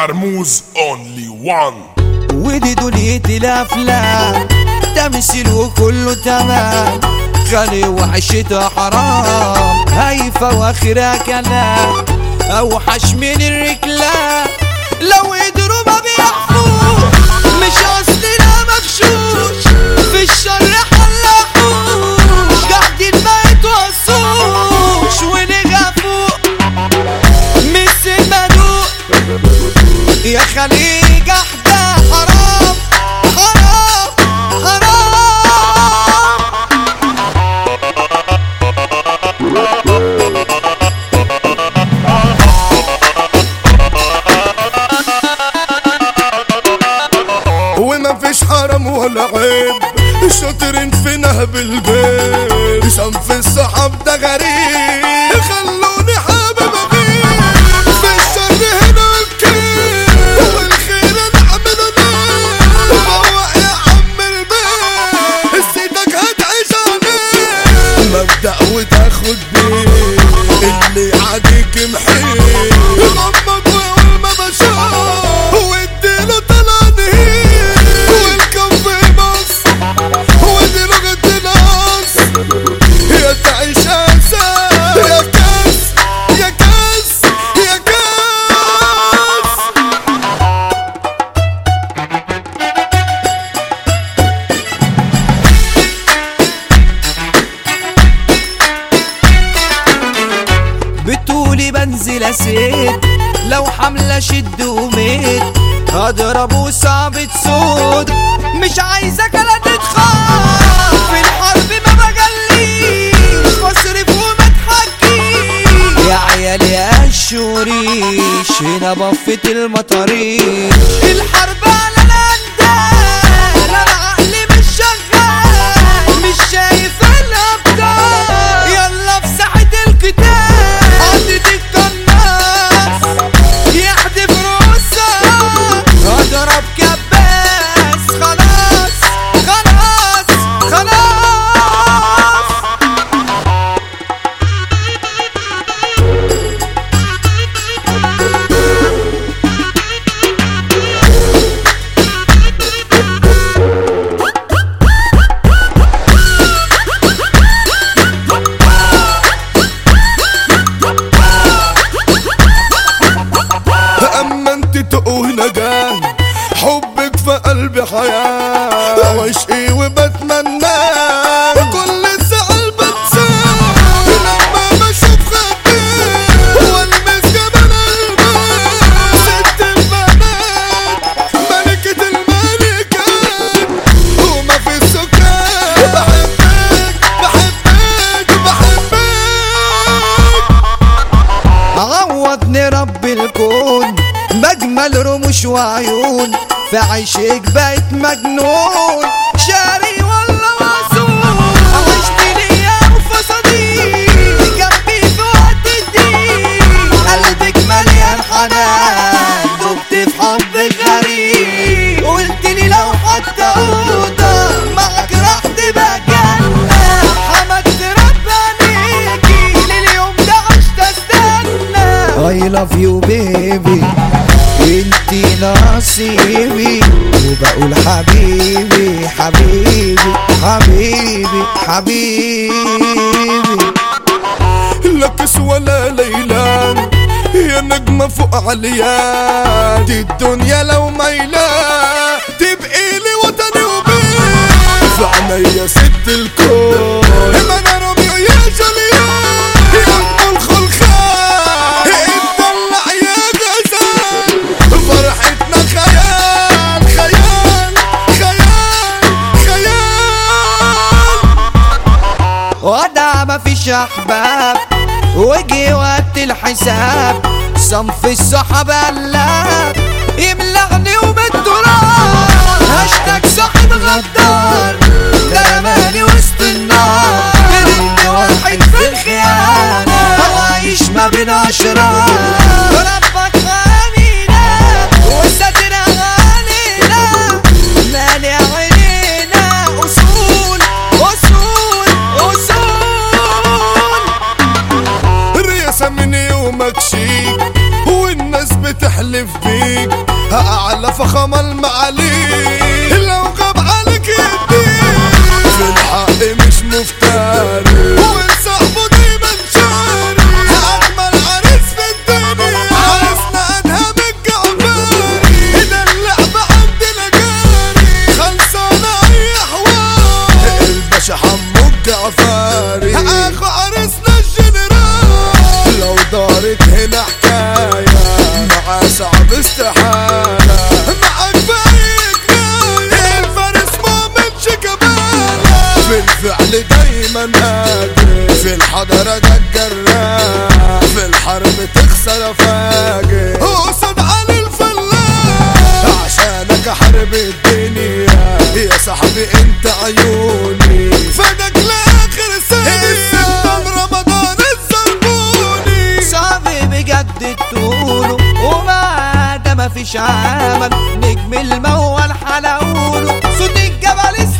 كرموز اونلي وان ودي دنيتي الافلام تمثيل وكله تمام خلي وعشتها حرام هايفة واخرها كلام اوحش من الركلام لو قدروا ما بيحفوش مش اصلنا مغشوش في الشر حلحوش قاعدين ما يتوصوش ونغفوق مش المدوق يا خليج احدى حرام حرام حرام وما فيش حرم ولا عيب شاطرين في نهب البيت شنف الصحاب ده غريب خلوني حابب اغيب في الشر هنا الكيل والخير نعمله ليه فوق يا عم البيت سيدك هتعيش عليه مبدأ وتاخد بيه اللي عاديك محيط غمض وقول ما بشوف واديله طلعني والكف بص ودي لغة الناس يا تعيش أساس يا كاس يا كاس يا كاس بتقولي بنزل اسيد لو حملة شد وميت هضرب وصعب تصود مش عايزك لا تتخاف في الحرب ما بجليش بصرف وما تحكيش يا عيال يا الشوريش هنا بفت المطاريش الحرب على الاندال انا عقلي مش شغال مش شايف الابطال يلا في ساحة القتال عدت القناص يحدف رؤوسها اضرب كباس خلاص خلاص خلاص اما انت تقوه نجاه حبك في قلبي حياة وعشقي وبتمناه كل زعل بنساه لما بشوف خدك والمس جبل قلبك ست البنات ملكة الملكات وما في السكان بحبك بحبك بحبك عوضني رب الكون بجمل رموش وعيون في عيشك بقيت مجنون شاري ولا معصوم عشت ليا وفصديق جنبي في وقت الضيق قلبك مليان حنان دبت في حبك غريب قلت لي لو حتى اوضه معك راح تبقى جنه حمدت ربانيكي لليوم ده عشت استنى I love you baby انتي نصيبي وبقول حبيبي حبيبي حبيبي حبيبي لا كس ولا ليلان يا نجمة فوق عليان دي الدنيا لو ميلان تبقي لي وطني وبيت في عينيا ست الكون ما انا روميو يا جوليان يا ام الخلخال اتدلع يا غزال فرحتنا خيال خيال خيال خيال وضع مفيش احباب وجي وقت الحساب صنف الصحاب قلاب يملغني وبالتراب هاشتاج صاحب غدار ده رماني وسط النار بنت واحد في الخيانة عايش ما بين اشرار ربك غنينا والستر غنينا مالي عينينا اصول اصول اصول رياسة من يومك شيك والناس بتحلف بيك على فخم المعالي لو غاب عليك الدين في الحق مش مفتري وصاحبه دايما شاري اجمل عريس في الدنيا عريسنا ادهم الجعفري ده اللعبة عندنا جاري خلصانة اي حوار الباشا حمو الجعفري اخو عريسنا الجنرال لو دارت هنا حكاية معاه صعب استحالة معاك باقي كفاية الفارس مؤمن شيكابالا في الفعل دايما قادر في الحضرة ده الجراح في الحرب تخسر فاجر قصد علي الفلاح عشانك احارب الدنيا يا صاحبي انت عيوني فدك لاخر سنة السلطان رمضان الزربوني صعب بجد تقوله وما ده مفيش عمل نجم المول حلقوله صوت الجبل